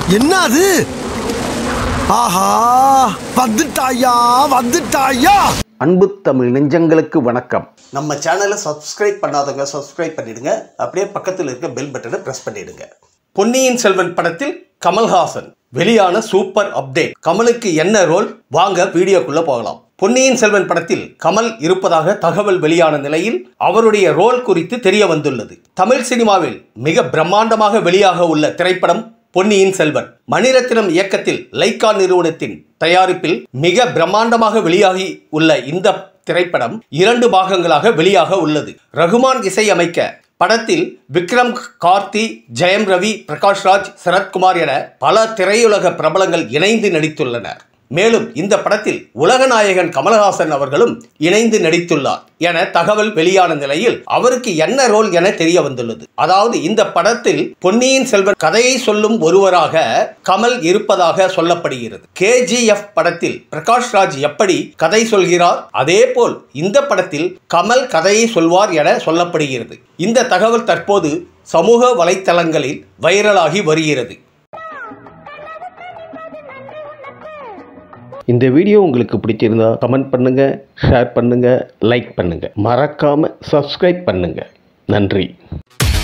என்ன அது ஆஹா வந்துட்டாயா வந்துட்டாயா அன்பு தமிழ் நெஞ்சங்களுக்கு வணக்கம் நம்ம சேனலை சப்ஸ்கிரைப் பண்ணாதவங்க சப்ஸ்கிரைப் பண்ணிடுங்க அப்படியே பக்கத்தில் இருக்க பெல் பட்டனை பிரஸ் பண்ணிடுங்க பொன்னியின் செல்வன் படத்தில் கமல்ஹாசன் வெளியான சூப்பர் அப்டேட் கமலுக்கு என்ன ரோல் வாங்க வீடியோக்குள்ள போகலாம் பொன்னியின் செல்வன் படத்தில் கமல் இருப்பதாக தகவல் வெளியான நிலையில் அவருடைய ரோல் குறித்து தெரிய வந்துள்ளது தமிழ் சினிமாவில் மிக பிரம்மாண்டமாக வெளியாக உள்ள திரைப்படம் பொன்னியின் செல்வன் மணிரத்னம் இயக்கத்தில் லைக்கா நிறுவனத்தின் தயாரிப்பில் மிக பிரம்மாண்டமாக வெளியாகி உள்ள இந்த திரைப்படம் இரண்டு பாகங்களாக வெளியாக உள்ளது ரகுமான் இசையமைக்க படத்தில் விக்ரம் கார்த்தி ஜெயம் ரவி பிரகாஷ் ராஜ் சரத்குமார் என பல திரையுலக பிரபலங்கள் இணைந்து நடித்துள்ளனர் மேலும் இந்த படத்தில் உலகநாயகன் கமலஹாசன் அவர்களும் இணைந்து நடித்துள்ளார் என தகவல் வெளியான நிலையில் அவருக்கு என்ன ரோல் என தெரிய வந்துள்ளது அதாவது இந்த படத்தில் பொன்னியின் செல்வன் கதையை சொல்லும் ஒருவராக கமல் இருப்பதாக சொல்லப்படுகிறது கேஜிஎஃப் படத்தில் பிரகாஷ் ராஜ் எப்படி கதை சொல்கிறார் அதே போல் இந்த படத்தில் கமல் கதையை சொல்வார் என சொல்லப்படுகிறது இந்த தகவல் தற்போது சமூக வலைத்தளங்களில் வைரலாகி வருகிறது இந்த வீடியோ உங்களுக்கு பிடிச்சிருந்தா கமெண்ட் பண்ணுங்க ஷேர் பண்ணுங்க லைக் பண்ணுங்க மறக்காம சப்ஸ்கிரைப் பண்ணுங்க நன்றி